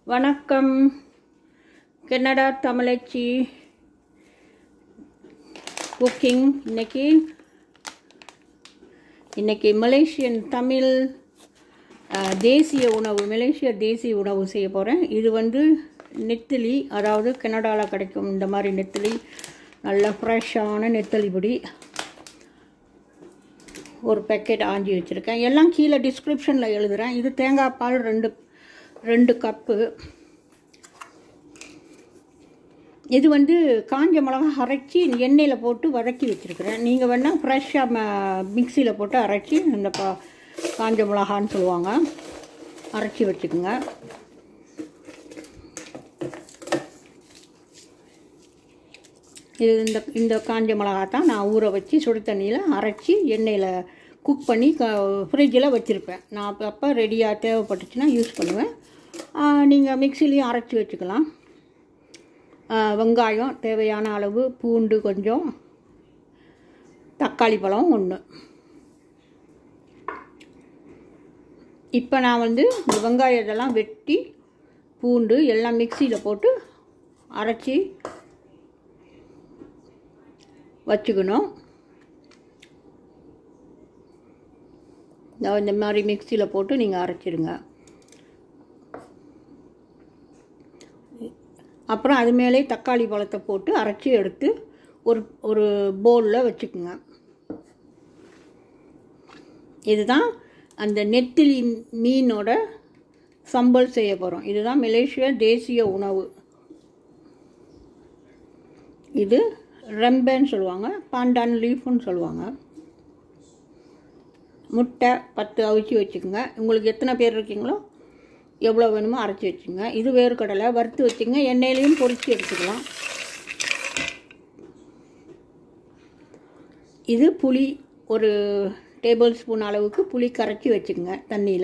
வணக்கம் கனடா தமிழச்சி குக்கிங் இன்னைக்கு இன்னைக்கு மலேசியன் தமிழ் அஹ், தேசிய உணவு மலேசிய தேசிய உணவு செய்ய போகிறேன் இது வந்து நெத்திலி அதாவது கனடாவில் கிடைக்கும் இந்த மாதிரி நெத்திலி நல்ல ஃப்ரெஷ்ஷான நெத்தலி பொடி ஒரு பேக்கெட் ஆஞ்சி வச்சுருக்கேன் எல்லாம் கீழே டிஸ்கிரிப்ஷனில் எழுதுகிறேன் இது தேங்காய் பால் ரெண்டு ரெண்டு கப்பு இது வந்து காஞ்ச மிளகா அரைச்சி எண்ணெயில் போட்டு வதக்கி வச்சுருக்கிறேன் நீங்கள் வேணால் ஃப்ரெஷ்ஷாக ம மிக்சியில் போட்டு அரைச்சி இந்த பா காஞ்ச மிளகான்னு சொல்லுவாங்க அரைச்சி வச்சுக்கோங்க இது இந்த இந்த காஞ்ச மிளகா தான் நான் ஊற வச்சு சுடு தண்ணியில் அரைச்சி எண்ணெயில் குக் பண்ணி க ஃப்ரிட்ஜில் வச்சுருப்பேன் நான் அப்போ அப்போ ரெடியாக தேவைப்பட்டுச்சுன்னா யூஸ் பண்ணுவேன் நீங்கள் மிக்சிலையும் அரைச்சி வச்சுக்கலாம் ஆ, வெங்காயம் தேவையான அளவு பூண்டு கொஞ்சம் தக்காளி பழம் ஒன்று இப்போ நான் வந்து இந்த வெங்காயம் இதெல்லாம் வெட்டி பூண்டு எல்லாம் மிக்சியில் போட்டு அரைச்சி வச்சுக்கணும் இதோ இந்த மாதிரி மிக்சியில் போட்டு நீங்கள் அரைச்சிடுங்க அப்புறம் அது மேலே தக்காளி பழத்தை போட்டு அரைச்சி எடுத்து ஒரு ஒரு பவுலில் வச்சுக்குங்க இதுதான் அந்த நெத்திலி மீனோட சம்பல் செய்ய போகிறோம் இதுதான் மலேசியா தேசிய உணவு இது ரெம்பேன்னு சொல்லுவாங்க பாண்டான் லீஃப்னு சொல்லுவாங்க முட்டை பத்து அவிச்சு வச்சுக்கோங்க உங்களுக்கு எத்தனை பேர் இருக்கீங்களோ எவ்வளோ வேணுமோ அரைச்சி வச்சுங்க இது வேர்க்கடலை வறுத்து வச்சுங்க எண்ணெயிலையும் பொரிச்சு எடுத்துக்கலாம் இது புளி ஒரு டேபிள் ஸ்பூன் அளவுக்கு புளி கரைச்சி வச்சுக்கோங்க தண்ணியில்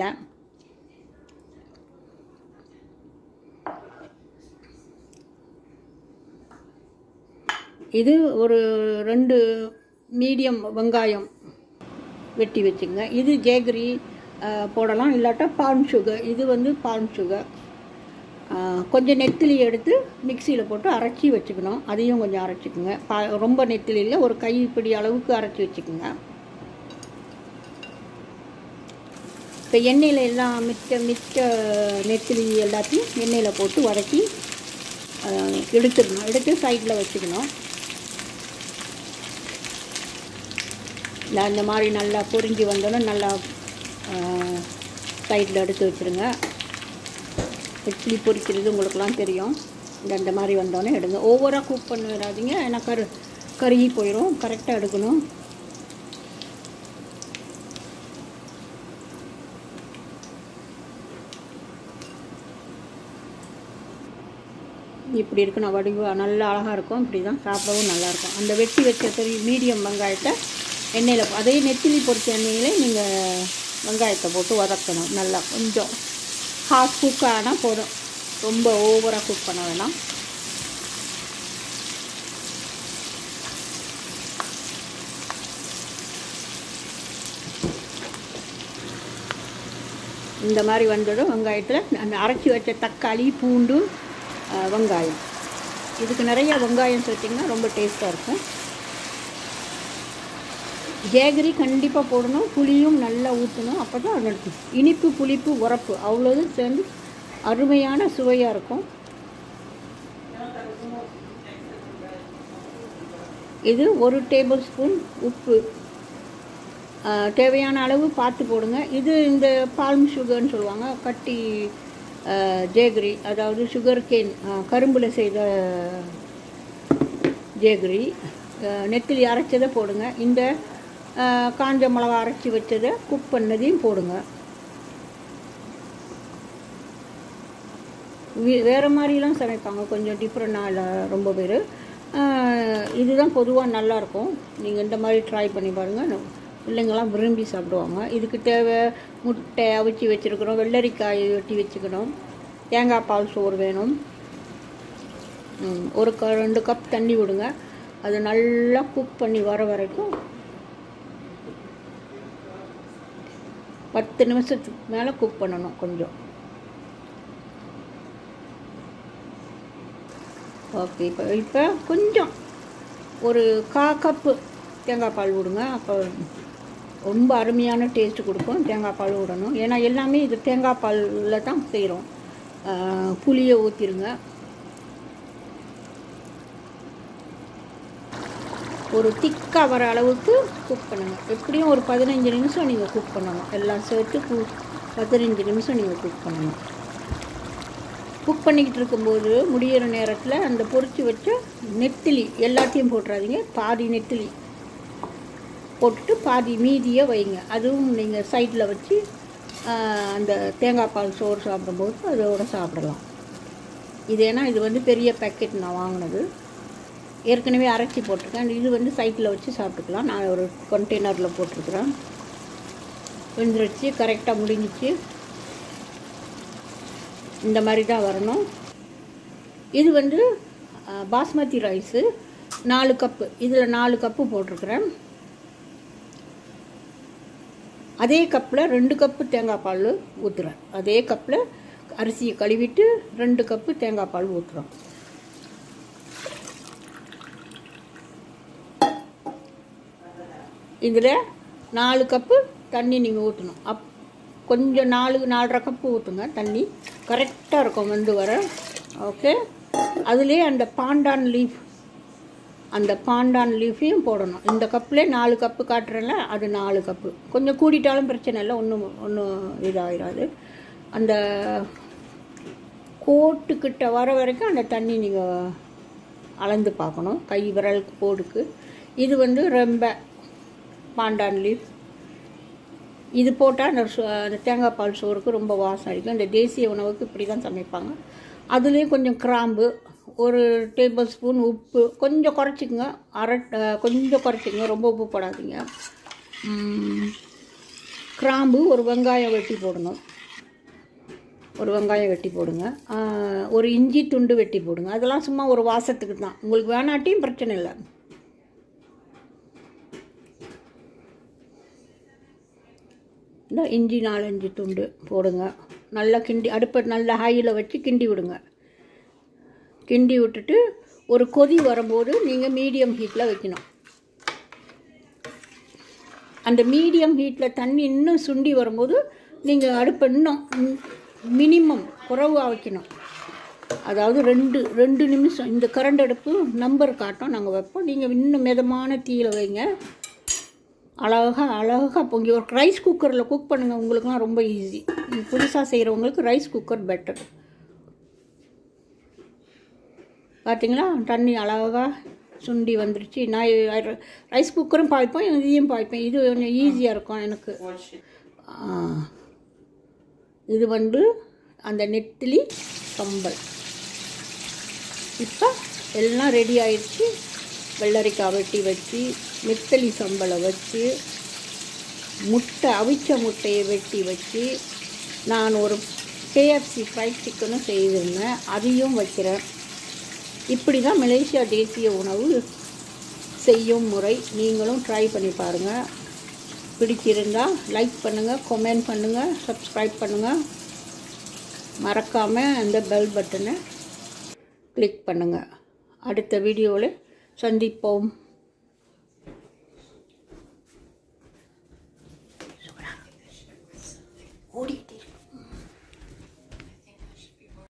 இது ஒரு ரெண்டு மீடியம் வெங்காயம் வெட்டி வச்சுங்க இது ஜேகரி அஹ், போடலாம் இல்லாட்டா பால்ம் சுகர் இது வந்து பால்ம் சுகர் அஹ், கொஞ்சம் நெத்திலி எடுத்து மிக்சியில் போட்டு அரைச்சி வச்சுக்கணும் அதையும் கொஞ்சம் அரைச்சிக்கோங்க பா ரொம்ப நெத்திலியில் ஒரு கைப்பிடி அளவுக்கு அரைச்சி வச்சுக்கோங்க இப்போ எண்ணெயில் எல்லாம் மிச்ச மிச்ச நெத்திலி எல்லாத்தையும் எண்ணெயில் போட்டு வதக்கி அஹ், எடுத்துடணும் எடுத்து சைடில் வச்சுக்கணும் நான் இந்த மாதிரி நல்லா பொரிஞ்சு வந்தோன்னே நல்லா சைடில் எடுத்து வச்சுருங்க இட்லி பொரிக்கிறது உங்களுக்குலாம் தெரியும் இந்த இந்த மாதிரி வந்தோடனே எடுங்க ஓவராக குக் பண்ண விடாதீங்க ஏன்னா கரு கருகி போயிடும் கரெக்டாக எடுக்கணும் இப்படி இருக்கணும் வடிவா நல்லா அழகாக இருக்கும் இப்படி தான் சாப்பிடவும் நல்லாயிருக்கும் அந்த வெட்டி வச்ச பெரிய மீடியம் வெங்காயத்தை எண்ணெயில் அதே நெத்திலி பொரிச்ச எண்ணெயிலே நீங்கள் வெங்காயத்தை போட்டு வதக்கணும் நல்லா கொஞ்சம் ஹாஃப் குக் ஆனால் போதும் ரொம்ப ஓவராக குக் பண்ண வேணாம் இந்த மாதிரி வந்ததும் வெங்காயத்தில் அந்த அரைச்சி வச்ச தக்காளி பூண்டு அஹ், வெங்காயம் இதுக்கு நிறைய வெங்காயம் சேர்த்திங்கன்னா ரொம்ப டேஸ்ட்டாக இருக்கும் ஜேகரி கண்டிப்பாக போடணும் புளியும் நல்லா ஊற்றணும் அப்போ தான் அது இனிப்பு புளிப்பு உரப்பு அவ்வளோதும் சேர்ந்து அருமையான சுவையாக இருக்கும் இது ஒரு டேபிள் ஸ்பூன் உப்பு ஆஹ், தேவையான அளவு பார்த்து போடுங்க இது இந்த பால்ம் சுகர்னு சொல்லுவாங்க கட்டி ஆஹ், ஜேகரி அதாவது சுகர் கேன் கரும்பில் செய்த ஜேகரி ஆஹ், நெத்திலி அரைச்சதை போடுங்க இந்த ஆஹ், காஞ்ச மிளகா அரைச்சி வச்சதை குக் பண்ணதையும் போடுங்க வி- வேறு மாதிரிலாம் சமைப்பாங்க கொஞ்சம் டிஃப்ரெண்டாக ரொம்ப பேர் இதுதான் பொதுவாக நல்லாயிருக்கும் நீங்கள் இந்த மாதிரி ட்ரை பண்ணி பாருங்கள் பிள்ளைங்கள்லாம் விரும்பி சாப்பிடுவாங்க இதுக்கு தேவை முட்டை அவிச்சு வச்சுருக்கிறோம் வெள்ளரிக்காய் வெட்டி வச்சுக்கணும் தேங்காய் பால் சோறு வேணும் ம், ஒரு க ரெண்டு கப் தண்ணி விடுங்க அது நல்லா குக் பண்ணி வர வரைக்கும் பத்து நிமிஷத்துக்கு மேலே குக் பண்ணணும் கொஞ்சம் ஓகே இப்போ இப்போ கொஞ்சம் ஒரு கா கப்பு தேங்காய் பால் விடுங்க அப்போ ரொம்ப அருமையான டேஸ்ட் கொடுக்கும் தேங்காய் பால் விடணும் ஏன்னா எல்லாமே இது தேங்காய் பாலில் தான் செய்கிறோம் புளியை ஊற்றிருங்க ஒரு திக்காக வர அளவுக்கு குக் பண்ணுங்கள் எப்படியும் ஒரு பதினஞ்சு நிமிஷம் நீங்கள் குக் பண்ணணும் எல்லாம் சேர்த்து கு பதினஞ்சு நிமிஷம் நீங்கள் குக் பண்ணணும் குக் பண்ணிக்கிட்டு இருக்கும்போது முடியிற நேரத்தில் அந்த பொரிச்சு வச்ச நெத்திலி எல்லாத்தையும் போட்டுறாதீங்க பாதி நெத்திலி போட்டுட்டு பாதி மீதியை வைங்க அதுவும் நீங்கள் சைடில் வச்சு அந்த தேங்காய் பால் சோறு சாப்பிடும்போது அதோட சாப்பிடலாம் இது ஏன்னா இது வந்து பெரிய பேக்கெட் நான் வாங்கினது ஏற்கனவே அரைச்சி போட்டிருக்கேன் இது வந்து சைட்டில் வச்சு சாப்பிட்டுக்கலாம் நான் ஒரு கண்டெய்னரில் போட்டிருக்கிறேன் வெந்துருச்சு கரெக்டாக முடிஞ்சிச்சு இந்த மாதிரி தான் வரணும் இது வந்து பாஸ்மதி ரைஸு நாலு கப்பு இதில் நாலு கப்பு போட்டிருக்கிறேன் அதே கப்பில் ரெண்டு கப்பு தேங்காய் பால் ஊற்றுறேன் அதே கப்பில் அரிசியை கழுவிட்டு ரெண்டு கப்பு தேங்காய் பால் ஊற்றுறோம் இதில் நாலு கப்பு தண்ணி நீங்கள் ஊற்றணும் அப் கொஞ்சம் நாலு நாலரை கப்பு ஊற்றுங்க தண்ணி கரெக்டாக இருக்கும் வந்து வர ஓகே அதுலேயே அந்த பாண்டான் லீஃப் அந்த பாண்டான் லீஃபையும் போடணும் இந்த கப்பில் நாலு கப்பு காட்டுறேன்ல அது நாலு கப்பு கொஞ்சம் கூடிட்டாலும் பிரச்சனை இல்லை ஒன்றும் ஒன்றும் இதாகிடாது அந்த கோட்டுக்கிட்ட வர வரைக்கும் அந்த தண்ணி நீங்கள் அளந்து பார்க்கணும் கை விரல் கோடுக்கு இது வந்து ரொம்ப பாண்டான் லீஃப் இது போட்டால் அந்த அந்த தேங்காய் பால் சோறுக்கு ரொம்ப வாசம் அடிக்கும் இந்த தேசிய உணவுக்கு இப்படி தான் சமைப்பாங்க அதுலேயும் கொஞ்சம் கிராம்பு ஒரு டேபிள் ஸ்பூன் உப்பு கொஞ்சம் குறைச்சிக்கங்க அரை கொஞ்சம் குறைச்சிக்கங்க ரொம்ப உப்பு போடாதீங்க கிராம்பு ஒரு வெங்காயம் வெட்டி போடணும் ஒரு வெங்காயம் வெட்டி போடுங்க ஒரு இஞ்சி துண்டு வெட்டி போடுங்க அதெல்லாம் சும்மா ஒரு வாசத்துக்கு தான் உங்களுக்கு வேணாட்டியும் பிரச்சனை இல்லை இந்த இஞ்சி நாலஞ்சு துண்டு போடுங்க நல்லா கிண்டி அடுப்பை நல்லா ஹையில் வச்சு கிண்டி விடுங்க கிண்டி விட்டுட்டு ஒரு கொதி வரும்போது நீங்கள் மீடியம் ஹீட்டில் வைக்கணும் அந்த மீடியம் ஹீட்டில் தண்ணி இன்னும் சுண்டி வரும்போது நீங்கள் அடுப்பை இன்னும் மினிமம் குறவாக வைக்கணும் அதாவது ரெண்டு ரெண்டு நிமிஷம் இந்த கரண்ட் அடுப்பு நம்பர் காட்டும் நாங்கள் வைப்போம் நீங்கள் இன்னும் மிதமான தீயில் வைங்க அழகாக அழகாக பொங்கி ஒரு ரைஸ் குக்கரில் குக் பண்ணுங்கள் உங்களுக்குலாம் ரொம்ப ஈஸி புதுசாக செய்கிறவங்களுக்கு ரைஸ் குக்கர் பெட்டர் பார்த்தீங்களா தண்ணி அழகாக சுண்டி வந்துருச்சு நான் ரைஸ் குக்கரும் பாய்ப்பேன் இதையும் பாய்ப்பேன் இது கொஞ்சம் ஈஸியாக இருக்கும் எனக்கு இது வந்து அந்த நெத்திலி கம்பல் இப்போ எல்லாம் ரெடி ஆயிடுச்சு வெள்ளரிக்காய் வெட்டி வச்சு நெத்தலி சம்பளை வச்சு முட்டை அவிச்ச முட்டையை வெட்டி வச்சு நான் ஒரு கேஎஃப்சி ஃப்ரைட் சிக்கனும் செய்திருந்தேன் அதையும் வைக்கிறேன் இப்படி தான் மலேசியா தேசிய உணவு செய்யும் முறை நீங்களும் ட்ரை பண்ணி பாருங்கள் பிடிச்சிருந்தால் லைக் பண்ணுங்கள் கமெண்ட் பண்ணுங்கள் சப்ஸ்கிரைப் பண்ணுங்கள் மறக்காமல் அந்த பெல் பட்டனை கிளிக் பண்ணுங்கள் அடுத்த வீடியோவில் சந்திப்போம்